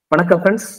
வணக்கம் friends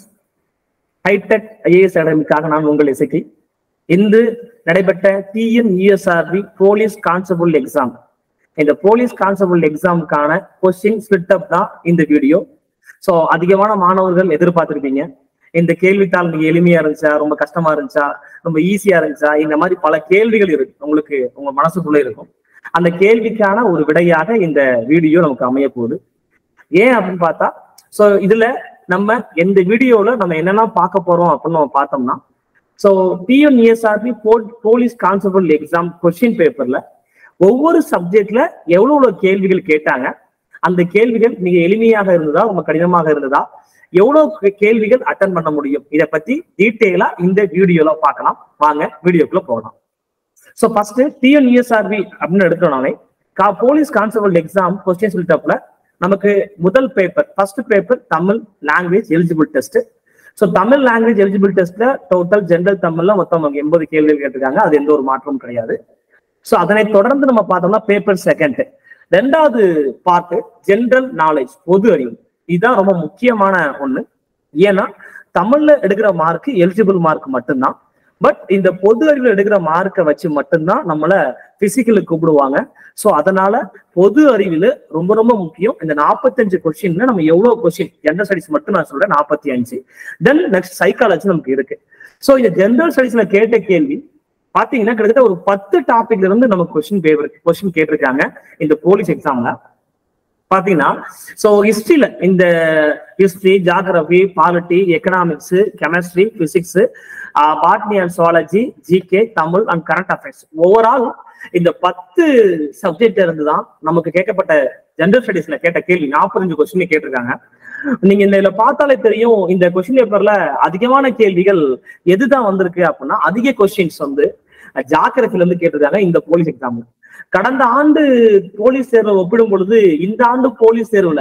hitech IAS அகாடமிக்காக நான் உங்கள் இசைக்கு இன்று நடைபெற்ற டிஎன்இஎஸ்ஆர்பி போலீஸ் கான்ஸ்டபிள் எக்ஸாம் இந்த போலீஸ் கான்ஸ்டபிள் எக்ஸாமுக்கான கொஸ்டின் ஸ்பிட் அப் தான் இந்த வீடியோ ஸோ அதிகமான மாணவர்கள் எதிர்பார்த்திருப்பீங்க இந்த கேள்வித்தாள் நீங்க எளிமையா இருந்துச்சா ரொம்ப கஷ்டமா இருந்துச்சா ரொம்ப ஈஸியா இருந்துச்சா இந்த மாதிரி பல கேள்விகள் இருக்கு உங்களுக்கு உங்க மனசுக்குள்ள இருக்கும் அந்த கேள்விக்கான ஒரு விடையாக இந்த வீடியோ நமக்கு அமைய போகுது ஏன் அப்படின்னு பார்த்தா சோ இதுல நம்ம இந்த வீடியோல நம்ம என்னெல்லாம் பார்க்க போறோம் அப்படின்னு நம்ம பார்த்தோம்னா so TNUSRB police constable exam question பேப்பர்ல ஒவ்வொரு சப்ஜெக்ட்ல எவ்வளவு எவ்வளவு கேள்விகள் கேட்டாங்க அந்த கேள்விகள் மிக எளிமையாக இருந்ததா ரொம்ப கடினமாக இருந்ததா எவ்வளவு கேள்விகள் அட்டன் பண்ண முடியும் இதை பத்தி டீட்டெயிலா இந்த வீடியோல பார்க்கலாம் வாங்க வீடியோக்குள்ள போகலாம் ஸோ ஃபர்ஸ்ட் டிஎன்இஎஸ்ஆர்பி அப்படின்னு எடுத்தோம்னாலே கா போலீஸ் கான்ஸ்டபிள் எக்ஸாம் கொஸ்டின் சொல்லிட்டப்ல நமக்கு முதல் paper first paper Tamil language eligible test so Tamil language eligible டெஸ்ட்ல டோட்டல் ஜென்ரல் தமிழ்ல மொத்தம் அவங்க எண்பது கேள்விகள் கேட்டிருக்காங்க அது எந்த ஒரு மாற்றமும் கிடையாது ஸோ அதனை தொடர்ந்து நம்ம பார்த்தோம்னா பேப்பர் செகண்ட் ரெண்டாவது பார்ட் ஜென்ரல் நாலேஜ் பொது அறிவு இதுதான் ரொம்ப முக்கியமான ஒண்ணு ஏன்னா தமிழ்ல எடுக்கிற மார்க் எலிஜிபிள் மார்க் மட்டும்தான் பட் இந்த பொது அறிவில் எடுக்கிற மார்க்கை வச்சு மட்டும்தான் நம்மள பிசிக்கலுக்கு கூப்பிடுவாங்க ஸோ அதனால பொது அறிவில் ரொம்ப ரொம்ப முக்கியம் இந்த நாற்பத்தஞ்சு கொஸ்டின்ல நம்ம எவ்வளவு கொஸ்டின் ஜென்ரல் ஸ்டடிஸ் மட்டும் நான் சொல்றேன் நாற்பத்தி அஞ்சு தென் நெக்ஸ்ட் சைக்காலஜி நமக்கு இருக்கு ஸோ இந்த ஜென்ரல் ஸ்டடிஸ்ல கேட்ட கேள்வி பாத்தீங்கன்னா கிட்டத்தட்ட ஒரு பத்து டாபிக்ல இருந்து நமக்கு கொஸ்டின் பேப்பர் கொஸ்டின் கேட்டிருக்காங்க இந்த போலீஸ் எக்ஸாம்ல பாத்தீங்கன்னா சோ ஹிஸ்டரியில இந்த history geography polity economics chemistry physics botany and zoology GK Tamil and current affairs overall இந்த பத்து சப்ஜெக்ட் இருந்து தான் நமக்கு கேட்கப்பட்ட ஜென்ரல் ஸ்டடிஸ்ல கேட்ட கேள்வி நாற்பத்தஞ்சு கொஸ்டின் கேட்டிருக்காங்க நீங்க இந்த இதுல பார்த்தாலே தெரியும் இந்த கொஸ்டின் பேப்பர்ல அதிகமான கேள்விகள் எதுதான் வந்திருக்கு அப்படின்னா அதிக கொஸ்டின்ஸ் வந்து ஜாகிரபில இருந்து கேட்டிருக்காங்க இந்த போலீஸ் எக்ஸாம்ல கடந்த ஆண்டு போலீஸ் தேர்வை ஒப்பிடும் பொழுது இந்த ஆண்டு போலீஸ் தேர்வுல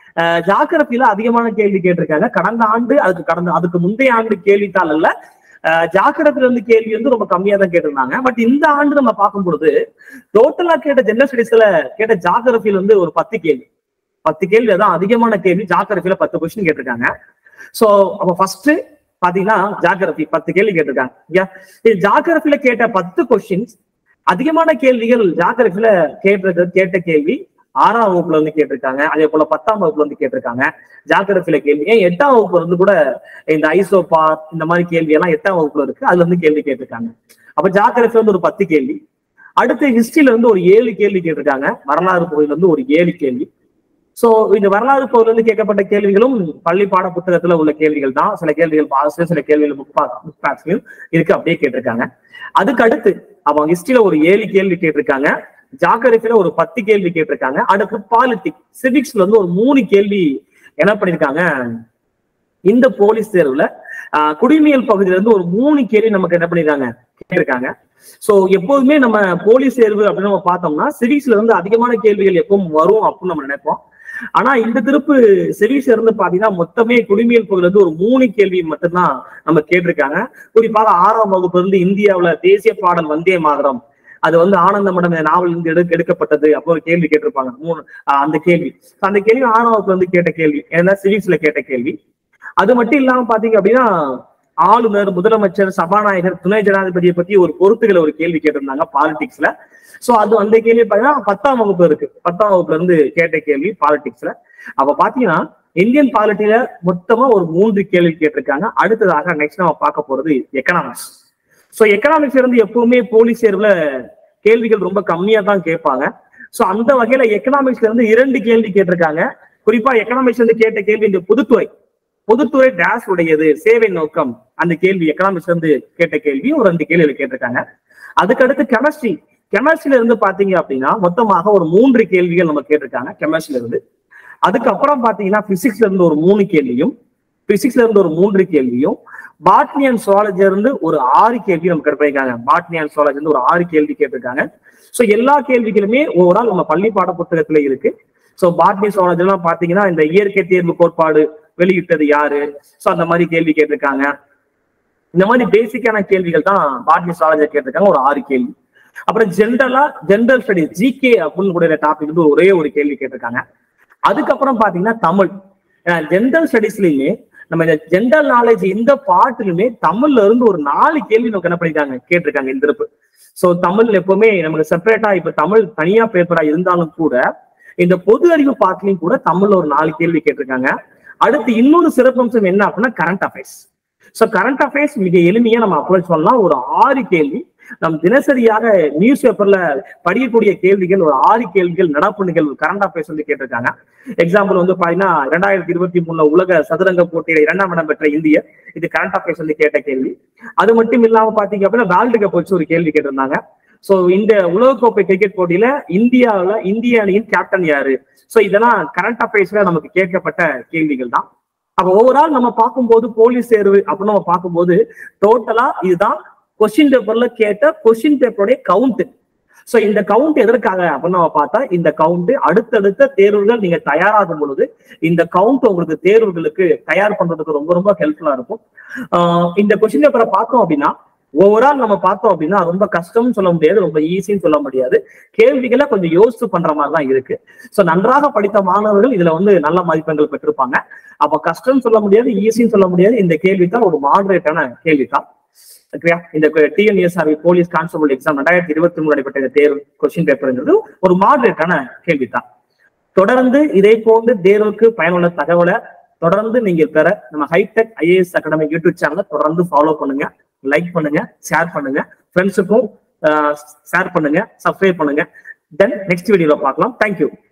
ஜாகிரபில அதிகமான கேள்வி கேட்டிருக்காங்க கடந்த ஆண்டு அதுக்கு கடந்த அதுக்கு முந்தைய ஆண்டு கேள்வித்தாள் அல்ல ஜாக்கிரத்துல இருந்து கேள்வி வந்து ரொம்ப கம்மியா தான் கேட்டிருந்தாங்க பட் இந்த ஆண்டு நம்ம பார்க்கும் பொழுது டோட்டலா கேட்ட ஜெனரல் ஸ்டடிஸ்ல கேட்ட ஜாகிரபில வந்து ஒரு பத்து கேள்வி பத்து கேள்வி அதான் அதிகமான கேள்வி ஜாகிரபில பத்து கொஸ்டின் கேட்டிருக்காங்க சோ அப்ப ஃபர்ஸ்ட் பாத்தீங்கன்னா ஜாகிரபி பத்து கேள்வி கேட்டிருக்காங்க ஜாகிரபில கேட்ட பத்து கொஸ்டின்ஸ் அதிகமான கேள்விகள் ஜாகிரபில கேட்டது கேட்ட கேள்வி ஆறாம் வகுப்புல வந்து கேட்டிருக்காங்க அதே போல பத்தாம் வகுப்புல வந்து கேட்டிருக்காங்க ஜாகிரபில கேள்வி ஏன் எட்டாம் வகுப்புல இருந்து கூட இந்த ஐசோபா இந்த மாதிரி கேள்வி எல்லாம் எட்டாம் வகுப்புல இருக்கு அதுல இருந்து கேள்வி கேட்டிருக்காங்க அப்ப ஜாகிரபில வந்து ஒரு பத்து கேள்வி அடுத்து ஹிஸ்டரியில இருந்து ஒரு ஏழு கேள்வி கேட்டிருக்காங்க வரலாறு பகுதியில இருந்து ஒரு ஏழு கேள்வி சோ இந்த வரலாறு பகுதியில இருந்து கேட்கப்பட்ட கேள்விகளும் பள்ளி பாட புத்தகத்துல உள்ள கேள்விகள் தான் சில கேள்விகள் பாஸ் சில கேள்விகள் புக் புக் பேக்ஸ்லயும் இருக்கு அப்படியே கேட்டிருக்காங்க அதுக்கு அடுத்து அவங்க ஹிஸ்டரியில ஒரு ஏழு கேள்வி கேட்டிருக்காங்க ஜாகிரபில ஒரு பத்து கேள்வி கேட்டிருக்காங்க அடுத்து பாலிட்டிக் சிவிக்ஸ்ல வந்து ஒரு மூணு கேள்வி என்ன பண்ணிருக்காங்க இந்த போலீஸ் தேர்வுல குடிமையல் பகுதியில இருந்து ஒரு மூணு கேள்வி நமக்கு என்ன பண்ணிருக்காங்க கேட்டிருக்காங்க சோ எப்போதுமே நம்ம போலீஸ் தேர்வு அப்படின்னு நம்ம பார்த்தோம்னா சிவிக்ஸ்ல இருந்து அதிகமான கேள்விகள் எப்பவும் வரும் அப்படின்னு நம்ம நினைப்போம் ஆனா இந்த திருப்பு சிவிக்ஸ்ல இருந்து பாத்தீங்கன்னா மொத்தமே குடிமையல் பகுதியில இருந்து ஒரு மூணு கேள்வி மட்டும்தான் நம்ம கேட்டிருக்காங்க குறிப்பாக ஆறாம் வகுப்புல இருந்து இந்தியாவுல தேசிய பாடல் வந்தே மாதிரம் அது வந்து ஆனந்த மடம் நாவல் இருந்து எடு எடுக்கப்பட்டது அப்போ ஒரு கேள்வி கேட்டிருப்பாங்க மூணு அந்த கேள்வி அந்த கேள்வி ஆறாம் வகுப்புல இருந்து கேட்ட கேள்வி ஏன்னா சிவிக்ஸ்ல கேட்ட கேள்வி அது மட்டும் இல்லாம பாத்தீங்க அப்படின்னா ஆளுநர் முதலமைச்சர் சபாநாயகர் துணை ஜனாதிபதியை பத்தி ஒரு பொறுத்துகளை ஒரு கேள்வி கேட்டிருந்தாங்க பாலிடிக்ஸ்ல சோ அது அந்த கேள்வி பாத்தீங்கன்னா பத்தாம் வகுப்பு இருக்கு பத்தாம் வகுப்புல இருந்து கேட்ட கேள்வி பாலிடிக்ஸ்ல அப்ப பாத்தீங்கன்னா இந்தியன் பாலிட்டியில மொத்தமா ஒரு மூன்று கேள்வி கேட்டிருக்காங்க அடுத்ததாக நெக்ஸ்ட் நம்ம பார்க்க போறது எக்கனாமிக்ஸ் சோ எக்கனாமிக்ஸ் இருந்து எப்பவுமே போலீஸ் தேர்வுல கேள்விகள் ரொம்ப கம்மியா தான் கேட்பாங்க சோ அந்த வகையில எக்கனாமிக்ஸ்ல இருந்து இரண்டு கேள்வி கேட்டிருக்காங்க குறிப்பா எக்கனாமிக்ஸ் இருந்து கேட்ட கேள்வி இந்த பொதுத்துறை பொதுத்துறை டேஸ் உடையது சேவை நோக்கம் அந்த கேள்வி எக்கனாமிக்ஸ்ல இருந்து கேட்ட கேள்வி ஒரு ரெண்டு கேள்வி கேட்டிருக்காங்க அதுக்கடுத்து கெமிஸ்ட்ரி கெமிஸ்ட்ரியில இருந்து பாத்தீங்க அப்படின்னா மொத்தமாக ஒரு மூன்று கேள்விகள் நம்ம கேட்டிருக்காங்க கெமிஸ்ட்ரியில இருந்து அதுக்கப்புறம் பாத்தீங்கன்னா பிசிக்ஸ்ல இருந்து ஒரு மூணு கேள்வியும் பிசிக்ஸ்ல இருந்து ஒரு மூன்று கேள்வியும் பாட்னி அண்ட் சுவாலஜி இருந்து ஒரு ஆறு கேள்வி நமக்கு கிடைப்பாங்க பாட்னி அண்ட் சுவாலஜி இருந்து ஒரு ஆறு கேள்வி கேட்டிருக்காங்க சோ எல்லா கேள்விகளுமே ஓவரால் நம்ம பள்ளி பாட புத்தகத்துல இருக்கு சோ பாட்னி சுவாலஜி எல்லாம் பாத்தீங்கன்னா இந்த இயற்கை தேர்வு கோட்பாடு வெளியிட்டது யாரு சோ அந்த மாதிரி கேள்வி கேட்டிருக்காங்க இந்த மாதிரி பேசிக்கான கேள்விகள் தான் பாட்னி சுவாலஜி கேட்டிருக்காங்க ஒரு ஆறு கேள்வி அப்புறம் ஜென்ரலா ஜென்ரல் ஸ்டடிஸ் ஜிகே அப்படின்னு கூட டாபிக் வந்து ஒரே ஒரு கேள்வி கேட்டிருக்காங்க அதுக்கப்புறம் பாத்தீங்கன்னா தமிழ் ஜென்ரல் ஸ்டடிஸ்லயுமே நம்ம இந்த ஜென்ரல் நாலேஜ் இந்த பாட்டிலுமே தமிழ்ல இருந்து ஒரு நாலு கேள்வி நமக்கு என்ன பண்ணிருக்காங்க கேட்டிருக்காங்க இந்த இருப்பு சோ தமிழ் எப்பவுமே நமக்கு செப்பரேட்டா இப்ப தமிழ் தனியா பேப்பரா இருந்தாலும் கூட இந்த பொது அறிவு பாட்டிலையும் கூட தமிழ்ல ஒரு நாலு கேள்வி கேட்டிருக்காங்க அடுத்து இன்னொரு சிறப்பம்சம் என்ன அப்படின்னா current affairs so current affairs மிக எளிமையா நம்ம அப்ரோச் பண்ணலாம் ஒரு ஆறு கேள்வி நம் தினசரியாக நியூஸ் பேப்பர்ல படிக்கக்கூடிய கேள்விகள் ஒரு ஆறு கேள்விகள் நடப்பு நிகழ்வு கரண்ட் அஃபேர்ஸ் வந்து கேட்டிருக்காங்க எக்ஸாம்பிள் வந்து பாத்தீங்கன்னா ரெண்டாயிரத்தி இருபத்தி மூணுல உலக சதுரங்க போட்டியில இரண்டாம் இடம் பெற்ற இந்திய இது கரண்ட் அஃபேர்ஸ் வந்து கேட்ட கேள்வி அது மட்டும் இல்லாம பாத்தீங்க அப்படின்னா வேர்ல்டு கப் வச்சு ஒரு கேள்வி கேட்டிருந்தாங்க சோ இந்த உலகக்கோப்பை கிரிக்கெட் போட்டியில இந்தியாவுல இந்திய அணியின் கேப்டன் யாரு சோ இதெல்லாம் கரண்ட் அஃபேர்ஸ்ல நமக்கு கேட்கப்பட்ட கேள்விகள் தான் அப்ப ஓவரால் நம்ம பார்க்கும்போது போலீஸ் தேர்வு அப்படின்னு நம்ம பார்க்கும்போது டோட்டலா இதுதான் கொஸ்டின் பேப்பர்ல கேட்ட கொஸ்டின் பேப்பருடைய கவுண்ட் சோ இந்த கவுண்ட் எதற்காக அப்படின்னு நம்ம பார்த்தா இந்த கவுண்ட் அடுத்தடுத்த தேர்வுகள் நீங்க தயாராகும் பொழுது இந்த கவுண்ட் உங்களுக்கு தேர்வுகளுக்கு தயார் பண்றதுக்கு ரொம்ப ரொம்ப ஹெல்ப்ஃபுல்லா இருக்கும் ஆஹ் இந்த கொஸ்டின் பேப்பரை பார்த்தோம் அப்படின்னா ஓவரால் நம்ம பார்த்தோம் அப்படின்னா ரொம்ப கஷ்டம்னு சொல்ல முடியாது ரொம்ப ஈஸின்னு சொல்ல முடியாது கேள்விகளை கொஞ்சம் யோசிச்சு பண்ற மாதிரி தான் இருக்கு சோ நன்றாக படித்த மாணவர்கள் இதுல வந்து நல்ல மதிப்பெண்கள் பெற்றிருப்பாங்க அப்ப கஷ்டம்னு சொல்ல முடியாது ஈஸின்னு சொல்ல முடியாது இந்த கேள்வித்தான் ஒரு மாடரேட்டான கேள்விதான் ஓகேயா இந்த டிஎன்எஸ்ஆர்வி போலீஸ் கான்ஸ்டபிள் எக்ஸாம் ரெண்டாயிரத்தி இருபத்தி மூணு நடைபெற்ற இந்த தேர்வு கொஸ்டின் பேப்பர்ங்கிறது ஒரு மாடரேட்டான கேள்விதான் தொடர்ந்து இதே போன்று தேர்வுக்கு பயனுள்ள தகவலை தொடர்ந்து நீங்க பெற நம்ம ஹைடெக் ஐஏஎஸ் அகாடமி யூடியூப் சேனலை தொடர்ந்து ஃபாலோ பண்ணுங்க லைக் பண்ணுங்க ஷேர் பண்ணுங்க ஃப்ரெண்ட்ஸுக்கும் ஷேர் பண்ணுங்க சப்ஸ்கிரைப் பண்ணுங்க தென் நெக்ஸ்ட் வீடியோல பார்க்கலாம் தேங்க்யூ